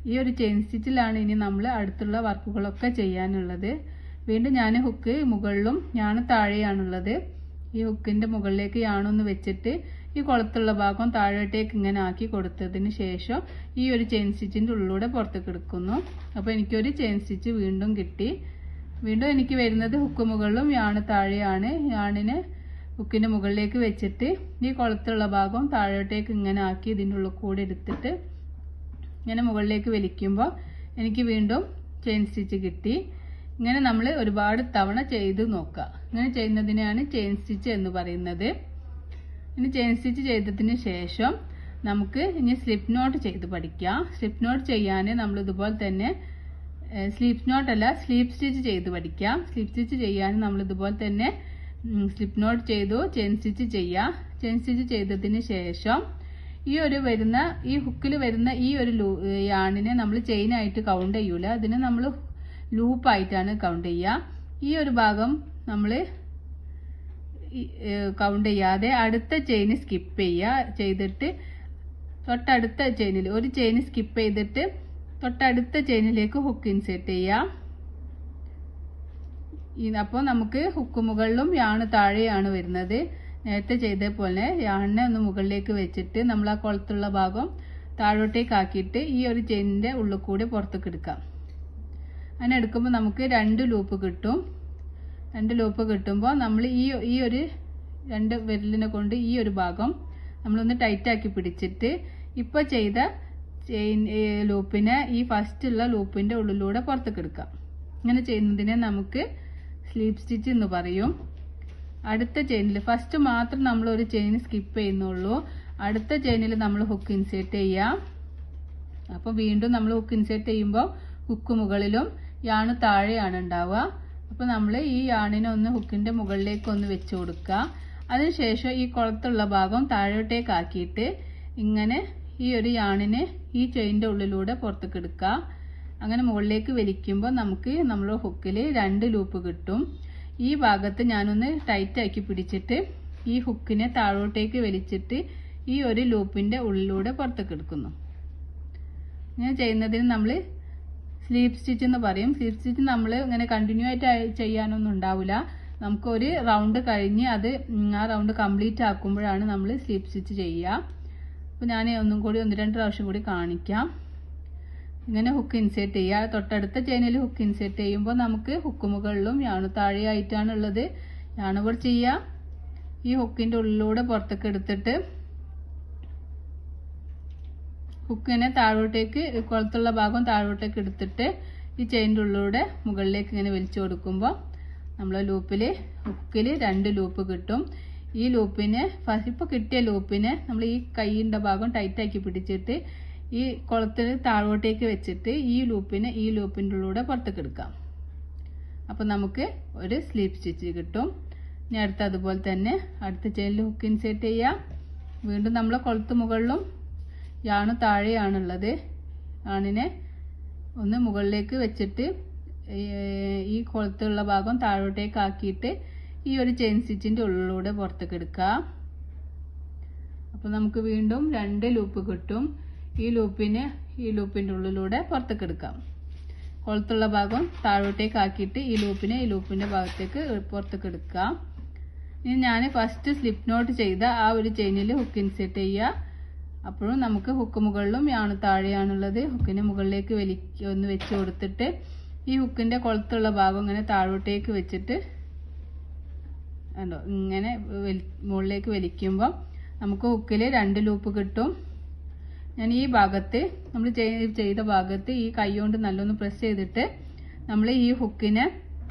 ഈ ഒരു ചെയിൻ സ്റ്റിച്ചിലാണ് ഇനി നമ്മൾ അടുത്തുള്ള വർക്കുകളൊക്കെ ചെയ്യാനുള്ളത് വീണ്ടും ഞാൻ ഹുക്ക് മുകളിലും ഞാൻ താഴെയാണുള്ളത് ഈ ഹുക്കിന്റെ മുകളിലേക്ക് യാണൊന്ന് വെച്ചിട്ട് ഈ കുളത്തുള്ള ഭാഗം താഴോട്ടേക്ക് ഇങ്ങനെ ആക്കി കൊടുത്തതിന് ശേഷം ഈ ഒരു ചെയിൻ സ്റ്റിച്ചിന്റെ ഉള്ളിലൂടെ പുറത്തേക്ക് എടുക്കുന്നു അപ്പോൾ എനിക്കൊരു ചെയിൻ സ്റ്റിച്ച് വീണ്ടും കിട്ടി വീണ്ടും എനിക്ക് വരുന്നത് ഹുക്ക് മുകളിലും യാണ് താഴെയാണ് യാണിന് ഹുക്കിന്റെ മുകളിലേക്ക് വെച്ചിട്ട് ഈ കുളത്തുള്ള ഭാഗം താഴോട്ടേക്ക് ഇങ്ങനെ ആക്കി ഇതിൻ്റെ ഉള്ളിൽ കൂടെ എടുത്തിട്ട് ഇങ്ങനെ മുകളിലേക്ക് വലിക്കുമ്പോൾ എനിക്ക് വീണ്ടും ചെയിൻ സ്റ്റിച്ച് കിട്ടി ഇങ്ങനെ നമ്മൾ ഒരുപാട് തവണ ചെയ്ത് നോക്കുക ഇങ്ങനെ ചെയ്യുന്നതിനെയാണ് ചെയിൻ സ്റ്റിച്ച് എന്ന് പറയുന്നത് ഇനി ചെയിൻ സ്റ്റിച്ച് ചെയ്തതിന് ശേഷം നമുക്ക് ഇനി സ്ലിപ്പ് നോട്ട് ചെയ്ത് പഠിക്കാം സ്ലിപ്പ് നോട്ട് ചെയ്യാൻ നമ്മൾ ഇതുപോലെ തന്നെ സ്ലീപ്പ് നോട്ട് അല്ല സ്ലീപ്പ് സ്റ്റിച്ച് ചെയ്ത് പഠിക്കാം സ്ലീപ്പ് സ്റ്റിച്ച് ചെയ്യാൻ നമ്മൾ ഇതുപോലെ തന്നെ സ്ലിപ്പ് നോട്ട് ചെയ്തു ചെയിൻ സ്റ്റിച്ച് ചെയ്യാം ചെയിൻ സ്റ്റിച്ച് ചെയ്തതിന് ശേഷം ഈ ഒരു വരുന്ന ഈ ഹുക്കിൽ വരുന്ന ഈ ഒരു യാണിനെ നമ്മൾ ചെയിനായിട്ട് കൗണ്ട് ചെയ്യൂല അതിനെ നമ്മൾ ലൂപ്പായിട്ടാണ് കൗണ്ട് ചെയ്യുക ഈ ഒരു ഭാഗം നമ്മൾ കൗണ്ട് ചെയ്യാതെ അടുത്ത ചെയിൻ സ്കിപ്പ് ചെയ്യുക ചെയ്തിട്ട് തൊട്ടടുത്ത ചെയിനിൽ ഒരു ചെയിൻ സ്കിപ്പ് ചെയ്തിട്ട് തൊട്ടടുത്ത ചെയിനിലേക്ക് ഹുക്ക് ഇൻസേർട്ട് ചെയ്യാം അപ്പോൾ നമുക്ക് ഹുക്ക് മുകളിലും യാണ് താഴെയാണ് വരുന്നത് നേരത്തെ ചെയ്ത പോലെ യാണിനെ ഒന്ന് മുകളിലേക്ക് വെച്ചിട്ട് നമ്മൾ ആ കുളത്തുള്ള ഭാഗം താഴോട്ടേക്ക് ആക്കിയിട്ട് ഈ ഒരു ചെയിനിന്റെ ഉള്ളിൽ കൂടി പുറത്തേക്ക് എടുക്കാം അങ്ങനെ എടുക്കുമ്പോൾ നമുക്ക് രണ്ട് ലൂപ്പ് കിട്ടും രണ്ട് ലൂപ്പ് കിട്ടുമ്പോൾ നമ്മൾ ഈ ഈ ഒരു രണ്ട് വിരലിനെ കൊണ്ട് ഈ ഒരു ഭാഗം നമ്മളൊന്ന് ടൈറ്റാക്കി പിടിച്ചിട്ട് ഇപ്പോൾ ചെയ്ത ചെയിൻ ലൂപ്പിനെ ഈ ഫസ്റ്റുള്ള ലൂപ്പിന്റെ ഉള്ളിലൂടെ പുറത്തേക്ക് എടുക്കാം ഇങ്ങനെ ചെയ്യുന്നതിനെ നമുക്ക് സ്ലീപ്പ് സ്റ്റിച്ച് എന്ന് പറയും അടുത്ത ചെയിനിൽ ഫസ്റ്റ് മാത്രം നമ്മൾ ഒരു ചെയിൻ സ്കിപ്പ് ചെയ്യുന്നുള്ളൂ അടുത്ത ചെയിനിൽ നമ്മൾ ഹുക്ക് ഇൻസേർട്ട് ചെയ്യാം അപ്പോൾ വീണ്ടും നമ്മൾ ഹുക്ക് ഇൻസേർട്ട് ചെയ്യുമ്പോൾ ഹുക്ക് മുകളിലും യാണ് താഴെയാണ് ഉണ്ടാവുക അപ്പോൾ നമ്മൾ ഈ യാണിനെ ഒന്ന് ഹുക്കിന്റെ മുകളിലേക്ക് ഒന്ന് വെച്ച് കൊടുക്കുക അതിനുശേഷം ഈ കുളത്തുള്ള ഭാഗം താഴോട്ടേക്ക് ആക്കിയിട്ട് ഇങ്ങനെ ഈ ഒരു യാണിനെ ഈ ചെയിൻ്റെ ഉള്ളിലൂടെ പുറത്തേക്ക് എടുക്കുക അങ്ങനെ മുകളിലേക്ക് വലിക്കുമ്പോൾ നമുക്ക് നമ്മൾ ഹുക്കിൽ രണ്ട് ലൂപ്പ് കിട്ടും ഈ ഭാഗത്ത് ഞാനൊന്ന് ടൈറ്റ് ആക്കി പിടിച്ചിട്ട് ഈ ഹുക്കിനെ താഴോട്ടേക്ക് വലിച്ചിട്ട് ഈ ഒരു ലൂപ്പിന്റെ ഉള്ളിലൂടെ പുറത്തേക്ക് എടുക്കുന്നു ഇങ്ങനെ ചെയ്യുന്നതിന് നമ്മൾ സ്ലീപ്പ് സ്റ്റിച്ച് എന്ന് പറയും സ്ലീപ്പ് സ്റ്റിച്ച് നമ്മൾ ഇങ്ങനെ കണ്ടിന്യൂ ആയിട്ട് ചെയ്യാനൊന്നും ഉണ്ടാവില്ല നമുക്ക് ഒരു റൗണ്ട് കഴിഞ്ഞ് അത് ആ റൗണ്ട് കംപ്ലീറ്റ് ആക്കുമ്പോഴാണ് നമ്മൾ സ്ലീപ്പ് സ്റ്റിച്ച് ചെയ്യുക അപ്പോൾ ഞാൻ ഒന്നും കൂടി ഒന്ന് രണ്ട് പ്രാവശ്യം കൂടി കാണിക്കാം ഇങ്ങനെ ഹുക്ക് ഇൻസേർട്ട് ചെയ്യുക തൊട്ടടുത്ത ചെയിനിൽ ഹുക്ക് ഇൻസേർട്ട് ചെയ്യുമ്പോൾ നമുക്ക് ഹുക്ക് മുകളിലും യാണു താഴെയായിട്ടാണ് ഉള്ളത് യാണുകൾ ചെയ്യുക ഈ ഹുക്കിന്റെ ഉള്ളിലൂടെ പുറത്തേക്ക് എടുത്തിട്ട് ഹുക്കിനെ താഴോട്ടേക്ക് കുളത്തുള്ള ഭാഗം താഴോട്ടേക്ക് എടുത്തിട്ട് ഈ ചെയിൻ്റെ ഉള്ളിലൂടെ മുകളിലേക്ക് ഇങ്ങനെ വലിച്ചു കൊടുക്കുമ്പോൾ നമ്മളെ ലൂപ്പിൽ ഹുക്കിൽ രണ്ട് ലൂപ്പ് കിട്ടും ഈ ലൂപ്പിനെ ഇപ്പോൾ കിട്ടിയ ലൂപ്പിനെ നമ്മൾ ഈ കൈയിൻ്റെ ഭാഗം ടൈറ്റാക്കി പിടിച്ചിട്ട് ഈ കുളത്തിൽ താഴോട്ടേക്ക് വെച്ചിട്ട് ഈ ലൂപ്പിനെ ഈ ലൂപ്പിൻ്റെ ഉള്ളിലൂടെ പുറത്തേക്ക് എടുക്കാം അപ്പം നമുക്ക് ഒരു സ്ലീപ്പ് സ്റ്റിച്ച് കിട്ടും ഇനി അടുത്ത അതുപോലെ തന്നെ അടുത്ത ചെയിനിൽ ഹുക്ക് ഇൻസേർട്ട് ചെയ്യാം വീണ്ടും നമ്മൾ കൊളുത്ത് മുകളിലും യാണ് താഴെയാണുള്ളത് ആണിനെ ഒന്ന് മുകളിലേക്ക് വെച്ചിട്ട് ഈ കൊളുത്തുള്ള ഭാഗം താഴോട്ടേക്ക് ആക്കിയിട്ട് ഈ ഒരു ചെയിൻ സ്റ്റിച്ചിന്റെ ഉള്ളിലൂടെ പുറത്തേക്ക് എടുക്കുക അപ്പോൾ നമുക്ക് വീണ്ടും രണ്ട് ലൂപ്പ് കിട്ടും ഈ ലൂപ്പിന് ഈ ലൂപ്പിന്റെ ഉള്ളിലൂടെ പുറത്തേക്ക് എടുക്കാം കൊളുത്തുള്ള ഭാഗം താഴോട്ടേക്ക് ആക്കിയിട്ട് ഈ ലൂപ്പിനെ ഈ ലൂപ്പിന്റെ ഭാഗത്തേക്ക് പുറത്തേക്ക് എടുക്കാം ഇനി ഞാൻ ഫസ്റ്റ് സ്ലിപ്പ് നോട്ട് ചെയ്ത ആ ഒരു ചെയിനിൽ ഹുക്ക് ഇൻസെർട്ട് ചെയ്യുക അപ്പോഴും നമുക്ക് ഹുക്ക് മുകളിലും യാണ് താഴെയാണുള്ളത് ഹുക്കിന് മുകളിലേക്ക് വലിക്ക ഒന്ന് വെച്ച് കൊടുത്തിട്ട് ഈ ഹുക്കിന്റെ കൊളുത്തുള്ള ഭാഗം ഇങ്ങനെ താഴോട്ടേക്ക് വെച്ചിട്ട് കണ്ടോ ഇങ്ങനെ മുകളിലേക്ക് വലിക്കുമ്പോൾ നമുക്ക് ഹുക്കിൽ രണ്ട് ലൂപ്പ് കിട്ടും ഞാൻ ഈ ഭാഗത്ത് നമ്മൾ ചെയ്ത ഭാഗത്ത് ഈ കൈ കൊണ്ട് നല്ലൊന്ന് പ്രസ് ചെയ്തിട്ട് നമ്മൾ ഈ ഹുക്കിനെ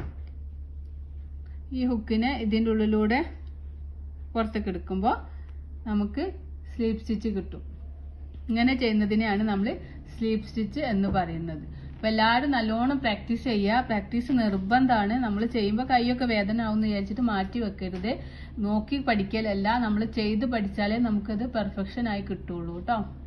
ഈ ഹുക്കിനെ ഇതിൻ്റെ ഉള്ളിലൂടെ പുറത്തേക്ക് എടുക്കുമ്പോൾ നമുക്ക് സ്ലീപ്പ് സ്റ്റിച്ച് കിട്ടും ഇങ്ങനെ ചെയ്യുന്നതിനെയാണ് നമ്മൾ സ്ലീപ്പ് സ്റ്റിച്ച് എന്ന് പറയുന്നത് അപ്പോൾ എല്ലാവരും നല്ലോണം പ്രാക്ടീസ് ചെയ്യുക പ്രാക്ടീസ് നിർബന്ധമാണ് നമ്മൾ ചെയ്യുമ്പോൾ കൈയൊക്കെ വേദന ആവുമെന്ന് വിചാരിച്ചിട്ട് മാറ്റി വെക്കരുത് നോക്കി പഠിക്കലല്ല നമ്മൾ ചെയ്ത് പഠിച്ചാലേ നമുക്കത് പെർഫെക്ഷൻ ആയി കിട്ടുള്ളൂ കേട്ടോ